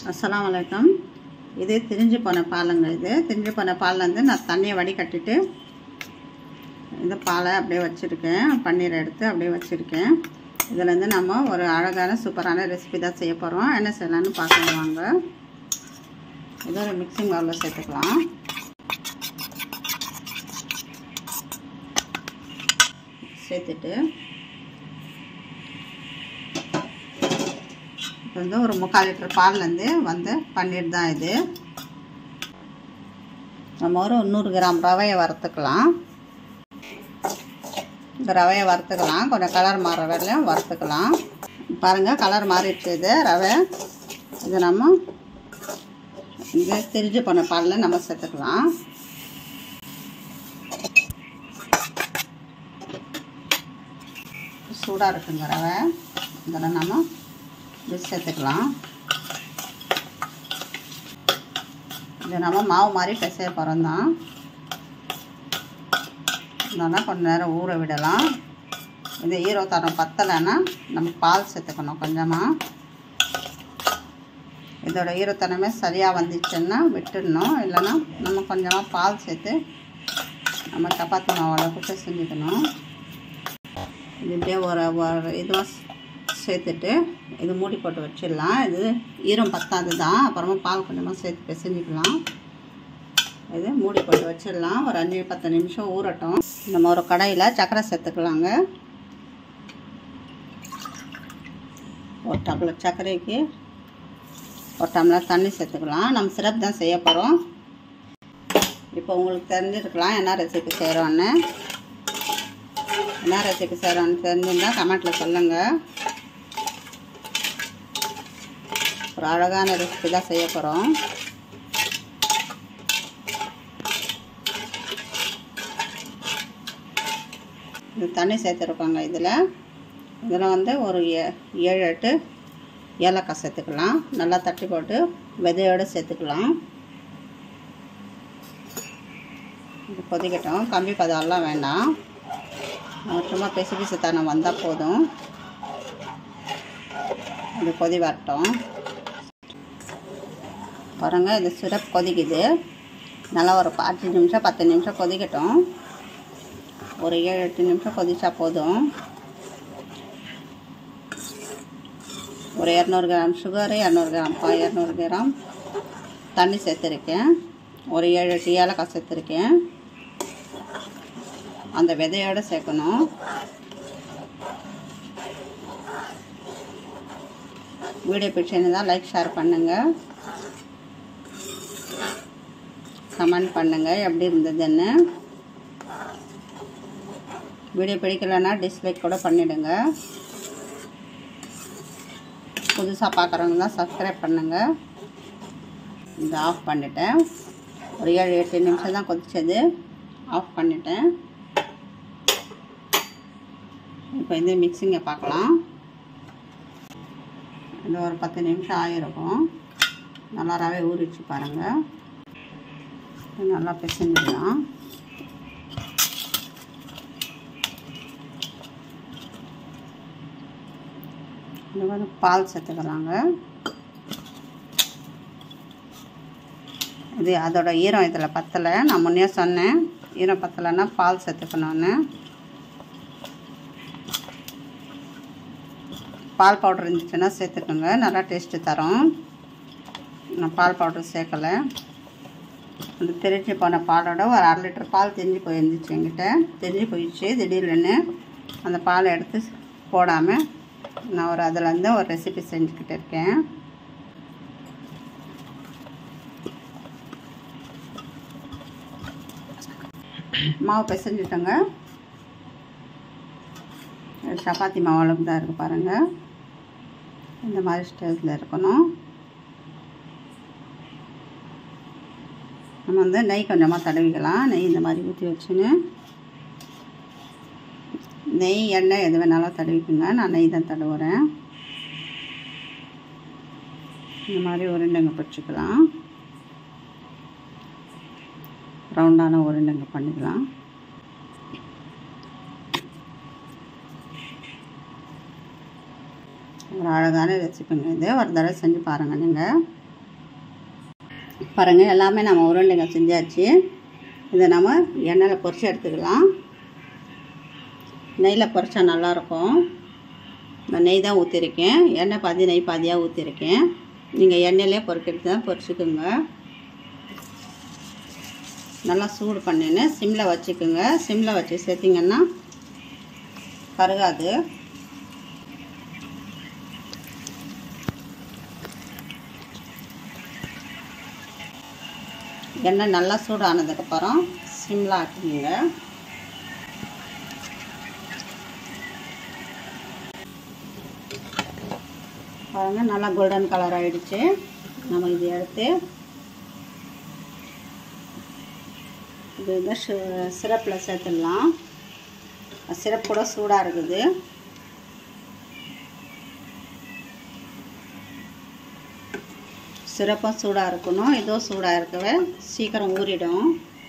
அஸ்ஸலாமு அலைக்கம் இது திரிஞ்சு போன பாலுங்க இது திரிஞ்சு போன பால்லேருந்து நான் தண்ணியை வடிகட்டிட்டு இந்த பாலை அப்படியே வச்சுருக்கேன் பன்னீர் எடுத்து அப்படியே வச்சுருக்கேன் இதுலேருந்து நம்ம ஒரு அழகான சூப்பரான ரெசிபி தான் செய்ய போகிறோம் என்ன செய்யலாம்னு பார்க்கலாம் வாங்க இதை ஒரு மிக்சிங் பவுலில் சேர்த்துக்கலாம் சேர்த்துட்டு இது வந்து ஒரு முக்கால் லிட்டர் பால்லேருந்து வந்து பன்னீர் தான் இது நம்ம ஒரு நூறு கிராம் ரவையை வறுத்துக்கலாம் இந்த ரவையை வறுத்துக்கலாம் கொஞ்சம் கலர் மாற வரலையும் வறுத்துக்கலாம் பாருங்கள் கலர் மாறிடுச்சு இது ரவை இது நம்ம இந்த திரிஞ்சு போன பாலில் நம்ம சேர்த்துக்கலாம் சூடாக இருக்குங்க ரவை இதில் நம்ம இது சேர்த்துக்கலாம் இது நம்ம மாவு மாதிரி பிசைய போகிறோம் தான் இதெல்லாம் கொஞ்சம் நேரம் ஊற விடலாம் இது ஈரோத்தரம் பத்தலைன்னா நம்ம பால் சேர்த்துக்கணும் கொஞ்சமாக இதோட ஈரத்தனமே சரியாக வந்துச்சுன்னா விட்டுடணும் இல்லைன்னா நம்ம கொஞ்சமாக பால் சேர்த்து நம்ம சப்பாத்தி மாவு அளவுக்கு செஞ்சுக்கணும் இது இப்படியே ஒரு ஒரு இதுவாக சேர்த்துட்டு இது மூடி போட்டு வச்சிடலாம் இது ஈரம் பத்தாது தான் அப்புறமா பால் கொஞ்சமாக சேர்த்து பிசைஞ்சிக்கலாம் இது மூடி போட்டு வச்சிடலாம் ஒரு அஞ்சு பத்து நிமிஷம் ஊறட்டும் நம்ம ஒரு கடாயில் சர்க்கரை சேர்த்துக்கலாங்க ஒரு டம்ளர் சர்க்கரைக்கு ஒரு டம்ளர் தண்ணி சேர்த்துக்கலாம் நம்ம சிரப் தான் செய்ய போகிறோம் இப்போ உங்களுக்கு தெரிஞ்சிருக்கலாம் என்ன ரெசிபி செய்கிறோன்னு என்ன ரெசிபி செய்கிறோன்னு தெரிஞ்சிருந்தால் கமெண்ட்டில் சொல்லுங்கள் ஒரு அழகான ரெசிபி தான் செய்ய போகிறோம் இது தண்ணி சேர்த்துருக்கோங்க இதில் இதில் வந்து ஒரு ஏ ஏழு எட்டு ஏலக்காய் சேர்த்துக்கலாம் நல்லா தட்டி போட்டு விதையோடு சேர்த்துக்கலாம் இது கொதிக்கட்டும் கம்பி பதம்லாம் வேண்டாம் சும்மா பிசு பிசு தனம் வந்தால் போதும் இது கொதி வரட்டும் பாருங்கள் இது சிரப் கொதிக்குது நல்லா ஒரு அஞ்சு நிமிஷம் பத்து நிமிஷம் கொதிக்கட்டும் ஒரு ஏழு எட்டு நிமிஷம் கொதிச்சா போதும் ஒரு இரநூறு கிராம் சுகரு இரநூறு கிராம் பா இரநூறு கிராம் தண்ணி சேர்த்துருக்கேன் ஒரு ஏழு எட்டு ஏலக்காய் சேர்த்துருக்கேன் அந்த விதையோடு சேர்க்கணும் வீடியோ பிடிச்சிருந்தால் லைக் ஷேர் பண்ணுங்கள் கமெண்ட் பண்ணுங்கள் எப்படி இருந்ததுன்னு வீடியோ பிடிக்கலைன்னா டிஸ்லைக் கூட பண்ணிவிடுங்க புதுசாக பார்க்குறவங்க தான் சப்ஸ்கிரைப் பண்ணுங்கள் இதை ஆஃப் பண்ணிட்டேன் ஒரு ஏழு எட்டு நிமிஷம் தான் கொதிச்சது ஆஃப் பண்ணிட்டேன் இப்போ இந்த மிக்சிங்கை பார்க்கலாம் இது ஒரு பத்து நிமிஷம் ஆகிருக்கும் நல்லா ரவை ஊறிச்சு பாருங்கள் நல்லா பிசைஞ்சிடலாம் இது வந்து பால் சேர்த்துக்கலாங்க இது அதோட ஈரம் இதில் பத்தலை நான் முன்னே சொன்னேன் ஈரம் பத்தலைன்னா பால் சேர்த்துக்கணுன்னு பால் பவுடர் இருந்துச்சுன்னா சேர்த்துக்கோங்க நல்லா டேஸ்ட்டு தரும் நான் பால் பவுடர் சேர்க்கலை அந்த தெரிஞ்சு போன பாலோட ஒரு அரை லிட்டர் பால் தெரிஞ்சு போயிருந்துச்சு என்கிட்ட தெரிஞ்சு போயிடுச்சு திடீர்னு அந்த பாலை எடுத்து போடாமல் நான் ஒரு அதுலேருந்து ஒரு ரெசிபி செஞ்சுக்கிட்டு இருக்கேன் மாவு பிசைஞ்சிட்டோங்க சப்பாத்தி மாவு அளவுக்கு தான் இருக்குது பாருங்கள் இந்த மாதிரி ஸ்டேஜில் இருக்கணும் நம்ம வந்து நெய் கொஞ்சமாக தடவிக்கலாம் நெய் இந்த மாதிரி ஊற்றி வச்சுன்னு நெய் எண்ணெய் எது வேணாலும் தடவிக்குங்க நான் நெய் தான் தடவுறேன் இந்த மாதிரி உருண்டைங்க பிடிச்சிக்கலாம் ரவுண்டான உருண்டைங்க பண்ணிக்கலாம் ஒரு அழகான ரெசிபிங்க இது ஒரு தடவை செஞ்சு பாருங்கள் நீங்கள் பாருங்கள் எல்லாமே நம்ம உருண்டைங்க செஞ்சாச்சு இதை நம்ம எண்ணெயில் பொரிச்சு எடுத்துக்கலாம் நெய்யில் பொரிச்சா நல்லாயிருக்கும் நான் நெய் தான் ஊற்றிருக்கேன் எண்ணெய் பாதி நெய் பாதியாக ஊற்றிருக்கேன் நீங்கள் எண்ணெயிலே பொரிக்கிறது தான் பொரிச்சுக்குங்க நல்லா சூடு பண்ணின்னு சிம்மில் வச்சுக்குங்க சிம்மில் வச்சு சேர்த்திங்கன்னா கருகாது எண்ணெய் நல்லா சூடானதுக்கப்புறம் சிம்மில் ஆக்குங்க பாருங்கள் நல்லா கோல்டன் கலர் ஆகிடுச்சு நம்ம இது எடுத்து இது வந்து சிரப்பில் சேர்த்துடலாம் சிரப் கூட சூடாக இருக்குது சிரப்பும் சூடாக இருக்கணும் இதுவும் சூடாக இருக்கவே சீக்கிரம் ஊறிடும்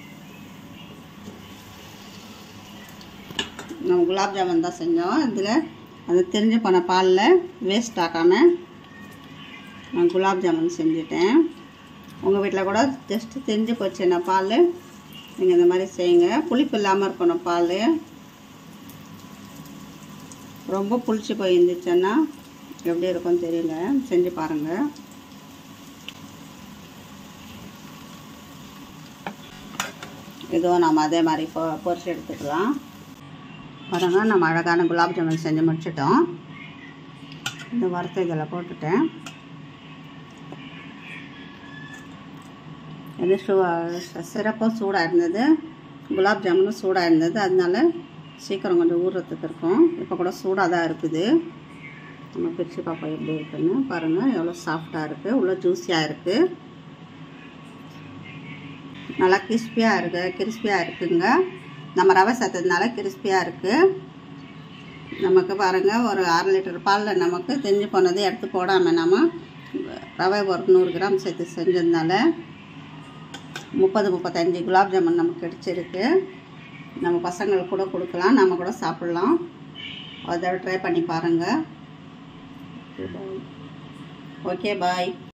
நம்ம குலாப் ஜாமுன் தான் செஞ்சோம் இதில் அது தெரிஞ்சு போன பாலில் வேஸ்ட் ஆக்காமல் நான் குலாப் ஜாமுன் செஞ்சுட்டேன் உங்கள் வீட்டில் கூட ஜஸ்ட்டு தெரிஞ்சு போச்சுன்னா பால் நீங்கள் இந்த மாதிரி செய்யுங்க புளிப்பு இல்லாமல் இருக்கணும் பால் ரொம்ப புளிச்சு போய் இருந்துச்சுன்னா எப்படி இருக்கும்னு தெரியல செஞ்சு பாருங்கள் இதுவும் நம்ம அதே மாதிரி பொ பொரிச்சு எடுத்துக்கலாம் பாருங்க நம்ம அழகான குலாப் ஜாமுன் செஞ்சு முடிச்சிட்டோம் இந்த வறுத்த இதில் போட்டுட்டேன் இது சூ சிறப்பும் சூடாக இருந்தது குலாப் ஜாமுனும் சூடாக இருந்தது அதனால சீக்கிரம் கொஞ்சம் ஊறுறதுக்கு இருக்கும் இப்போ கூட சூடாக தான் இருக்குது நம்ம பிரித்து பார்ப்போம் எப்படி இருக்குன்னு பாருங்கள் எவ்வளோ சாஃப்டாக இருக்குது உள்ள ஜூஸியாக இருக்குது நல்லா கிறிஸ்பியாக இருக்குது கிறிஸ்பியாக இருக்குங்க நம்ம ரவை சேர்த்ததுனால கிறிஸ்பியாக இருக்குது நமக்கு பாருங்கள் ஒரு அரை லிட்டர் பாலில் நமக்கு தெரிஞ்சு போனது எடுத்து போடாமல் நம்ம ரவை ஒரு நூறு கிராம் சேர்த்து செஞ்சதுனால முப்பது முப்பத்தஞ்சு குலாப் ஜாமுன் நமக்கு கிடச்சிருக்கு நம்ம பசங்களுக்கு கூட கொடுக்கலாம் நம்ம கூட சாப்பிட்லாம் ஒரு தடவை ட்ரை பண்ணி பாருங்கள் ஓகே பாய்